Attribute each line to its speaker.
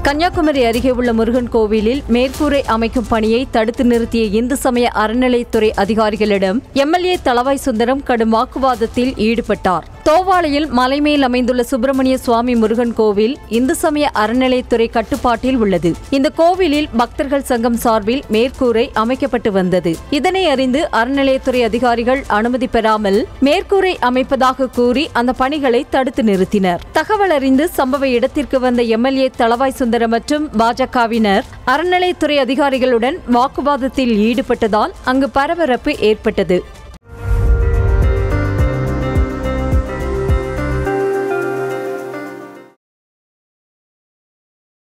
Speaker 1: கன்னியாகுமரி அருகே உள்ள முருகன் கோவிலில் மேற்கூரை அமைக்கும் பணியை தடுத்து நிறுத்திய இந்து சமய அறநிலைத்துறை அதிகாரிகளிடம் எம்எல்ஏ தளவாய் சுந்தரம் கடும் வாக்குவாதத்தில் ஈடுபட்டார் தோவாளையில் மலைமேல் அமைந்துள்ள சுப்பிரமணிய சுவாமி முருகன் கோவில் இந்து சமய அறநிலைத்துறை கட்டுப்பாட்டில் உள்ளது இந்த கோவிலில் பக்தர்கள் சங்கம் சார்பில் மேற்கூரை அமைக்கப்பட்டு வந்தது இதனை அறிந்து அறநிலையத்துறை அதிகாரிகள் அனுமதி பெறாமல் மேற்கூரை அமைப்பதாக கூறி அந்த பணிகளை தடுத்து நிறுத்தினர் தகவல் அறிந்து சம்பவ இடத்திற்கு வந்த எம்எல்ஏ தளவாய் சுந்தரம் மற்றும் பாஜகவினர் அறநிலையத்துறை அதிகாரிகளுடன் வாக்குவாதத்தில் ஈடுபட்டதால் அங்கு பரபரப்பு ஏற்பட்டது